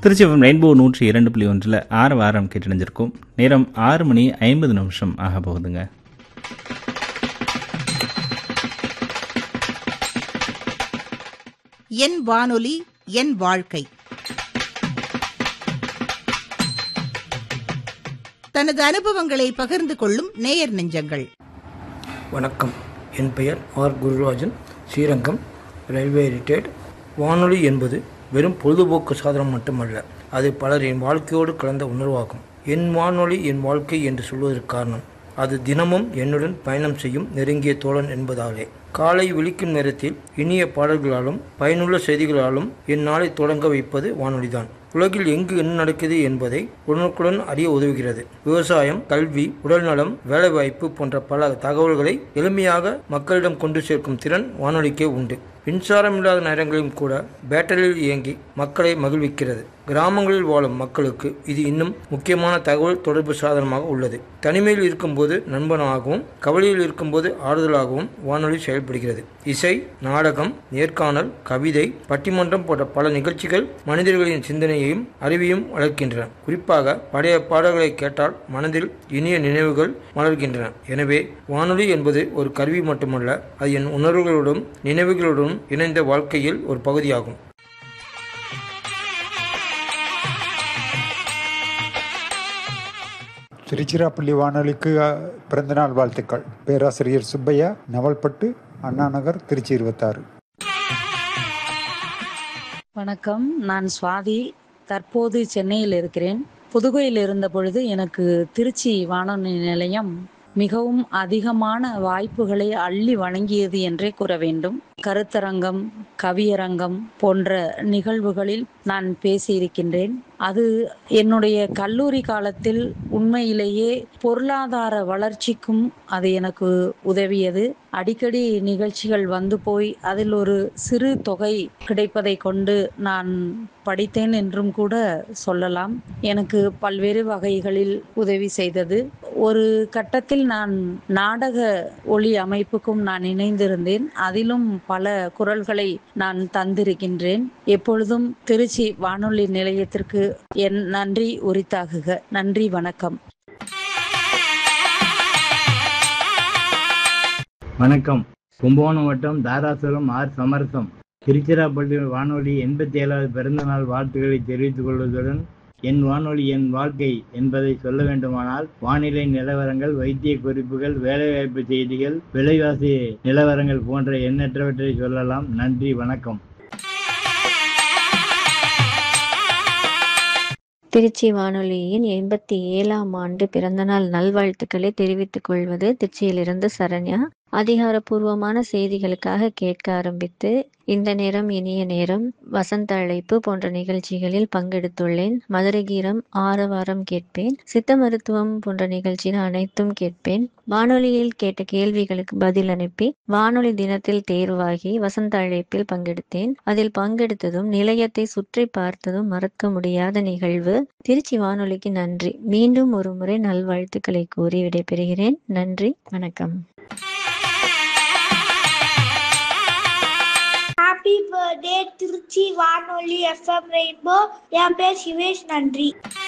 Trichy rainbow நூற்றி இரண்டு புள்ளி ஒன்றில் ஆறு வாரம் கேட்டடைஞ்சிருக்கும் நேரம் ஆறு மணி ஐம்பது நிமிஷம் ஆக போகுதுங்க என் வானொலி என் வாழ்க்கை தனது அனுபவங்களை பகிர்ந்து கொள்ளும் நேயர் நெஞ்சங்கள் வணக்கம் என் பெயர் R Gururajan Srirangam railway retired வானொலி என்பது வெறும் பொழுதுபோக்கு சாதனம் மட்டுமல்ல அது பலரின் வாழ்க்கையோடு கலந்த உணர்வாகும் என் வானொலி என் வாழ்க்கை என்று சொல்வதற்கு காரணம் அது தினமும் என்னுடன் பயணம் செய்யும் நெருங்கிய தோழன் என்பதாலே காலை விழிக்கும் நேரத்தில் இனிய பாடல்களாலும் பயனுள்ள செய்திகளாலும் என் நாளை தொடங்க வைப்பது வானொலிதான் உலகில் எங்கு என்ன நடக்குது என்பதை உடனுக்குடன் அறிய உதவுகிறது விவசாயம் கல்வி உடல்நலம் வேலைவாய்ப்பு போன்ற பல தகவல்களை எளிமையாக மக்களிடம் கொண்டு சேர்க்கும் திறன் வானொலிக்கே உண்டு மின்சாரம் இல்லாத நேரங்களிலும் கூட பேட்டரியில் இயங்கி மக்களை மகிழ்விக்கிறது கிராமங்களில் வாழும் மக்களுக்கு இது இன்னும் முக்கியமான தகவல் தொடர்பு சாதனமாக உள்ளது தனிமையில் இருக்கும்போது நண்பனாகவும் கவலையில் இருக்கும்போது ஆறுதலாகவும் வானொலி செயல்படுகிறது இசை நாடகம் நேர்காணல் கவிதை பட்டிமன்றம் போன்ற பல நிகழ்ச்சிகள் மனிதர்களின் சிந்தனையையும் அறிவையும் வளர்க்கின்றன குறிப்பாக பழைய பாடல்களை கேட்டால் மனதில் இனிய நினைவுகள் மலர்கின்றன எனவே வானொலி என்பது ஒரு கருவி மட்டுமல்ல அது என் உணர்வுகளோடும் நினைவுகளோடும் இணைந்த வாழ்க்கையில் ஒரு பகுதியாகும் திருச்சிராப்பள்ளி வானொலிக்கு அஹ், பிறந்தநாள் வாழ்த்துக்கள் பேராசிரியர் சுப்பையா நவல்பட்டு அண்ணா நகர் திருச்சி இருபத்தாறு வணக்கம் நான் சுவாதி தற்போது சென்னையில் இருக்கிறேன் புதுகையில் இருந்த பொழுது எனக்கு திருச்சி வானொலி நிலையம் மிகவும் அதிகமான வாய்ப்புகளை அள்ளி வழங்கியது என்றே கூற வேண்டும் கருத்தரங்கம் கவியரங்கம் போன்ற நிகழ்வுகளில் நான் பேசியிருக்கின்றேன் அது என்னுடைய கல்லூரி காலத்தில் உண்மையிலேயே பொருளாதார வளர்ச்சிக்கும் அது எனக்கு உதவியது அடிக்கடி நிகழ்ச்சிகள் வந்து போய் அதில் ஒரு சிறு தொகை கிடைப்பதை கொண்டு நான் படித்தேன் என்றும் கூட சொல்லலாம் எனக்கு பல்வேறு வகைகளில் உதவி செய்தது ஒரு கட்டத்தில் நான் நாடக ஒளி அமைப்புக்கும் நான் இணைந்திருந்தேன் அதிலும் பல குரல்களை நான் தந்திருக்கின்றேன் எப்பொழுதும் திருச்சி வானொலி நிலையத்திற்கு என் நன்றி உரித்தாகுக நன்றி வணக்கம் வணக்கம் கும்பகோணம் வட்டம் தாராசுரம் ஆர் சமரசம் திருச்சிராப்பள்ளி வானொலி எண்பத்தி ஏழாவது பிறந்தநாள் வாழ்த்துக்களை தெரிவித்துக் கொள்வதுடன் என் வானொலி என் வாழ்க்கை என்பதை சொல்ல வேண்டுமானால் வானிலை நிலவரங்கள் வைத்திய குறிப்புகள் வேலைவாய்ப்பு செய்திகள் விலைவாசி நிலவரங்கள் போன்ற எண்ணற்றவற்றை சொல்லலாம் நன்றி வணக்கம் திருச்சி வானொலியின் எண்பத்தி ஏழாம் ஆண்டு பிறந்தநாள் நல்வாழ்த்துக்களை தெரிவித்துக் கொள்வது திருச்சியிலிருந்து சரண்யா அதிகாரப்பூர்வமான செய்திகளுக்காக கேட்க ஆரம்பித்து இந்த நேரம் இனிய நேரம் வசந்த அழைப்பு போன்ற நிகழ்ச்சிகளில் பங்கெடுத்துள்ளேன் மதுரை கீரம் ஆறு வாரம் கேட்பேன் சித்த மருத்துவம் போன்ற நிகழ்ச்சிகள் அனைத்தும் கேட்பேன் வானொலியில் கேட்ட கேள்விகளுக்கு பதில் அனுப்பி வானொலி தினத்தில் தேர்வாகி வசந்த அழைப்பில் பங்கெடுத்தேன் அதில் பங்கெடுத்ததும் நிலையத்தை சுற்றி பார்த்ததும் மறக்க முடியாத நிகழ்வு திருச்சி வானொலிக்கு நன்றி மீண்டும் ஒரு முறை நல்வாழ்த்துக்களை கூறி விடைபெறுகிறேன் நன்றி வணக்கம் ஹாப்பி பர்த்டே திருச்சி வானொலி எஃப்எம் ரெயின்போ என் பேர் சிவேஷ் நன்றி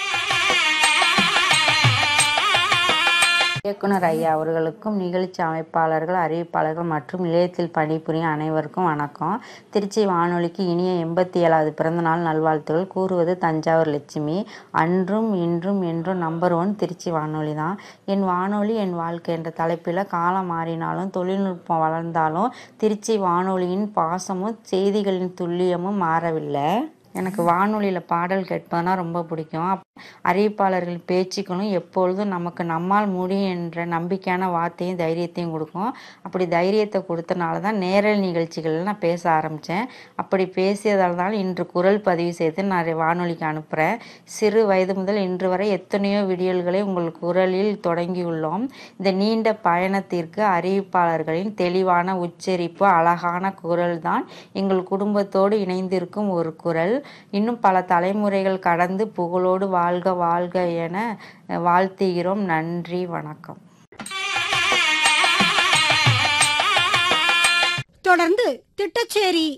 இயக்குனர் ஐயா அவர்களுக்கும் நிகழ்ச்சி அமைப்பாளர்கள் அறிவிப்பாளர்கள் மற்றும் நிலையத்தில் பணிபுரியும் அனைவருக்கும் வணக்கம் திருச்சி வானொலிக்கு இனிய எண்பத்தி ஏழாவது பிறந்தநாள் நல்வாழ்த்துகள் கூறுவது தஞ்சாவூர் லட்சுமி அன்றும் இன்றும் என்றும் நம்பர் ஒன் திருச்சி வானொலி தான் என் வானொலி என் வாழ்க்கை என்ற தலைப்பில் காலம் மாறினாலும் தொழில்நுட்பம் வளர்ந்தாலும் திருச்சி வானொலியின் பாசமும் செய்திகளின் துல்லியமும் மாறவில்லை எனக்கு வானொலியில் பாடல் கேட்பதுனா ரொம்ப பிடிக்கும் அப்- அறிவிப்பாளர்கள் பேச்சுக்களும் எப்பொழுதும் நமக்கு நம்மால் முடியும் என்ற நம்பிக்கையான வார்த்தையும் தைரியத்தையும் கொடுக்கும் அப்படி தைரியத்தை கொடுத்தனால தான் நேரல் நிகழ்ச்சிகளில் நான் பேச ஆரம்பித்தேன் அப்படி பேசியதால் தான் இன்று குரல் பதிவு செய்து நான் வானொலிக்கு அனுப்புகிறேன் சிறு வயது முதல் இன்று வரை எத்தனையோ விடியல்களை உங்கள் குரலில் தொடங்கியுள்ளோம் இந்த நீண்ட பயணத்திற்கு அறிவிப்பாளர்களின் தெளிவான உச்சரிப்பு அழகான குரல் தான் எங்கள் குடும்பத்தோடு இணைந்திருக்கும் ஒரு குரல் இன்னும் பல தலைமுறைகள் கடந்து புகழோடு வாழ்க வாழ்க என வாழ்த்துகிறோம் நன்றி வணக்கம் தொடர்ந்து திட்டச்சேரி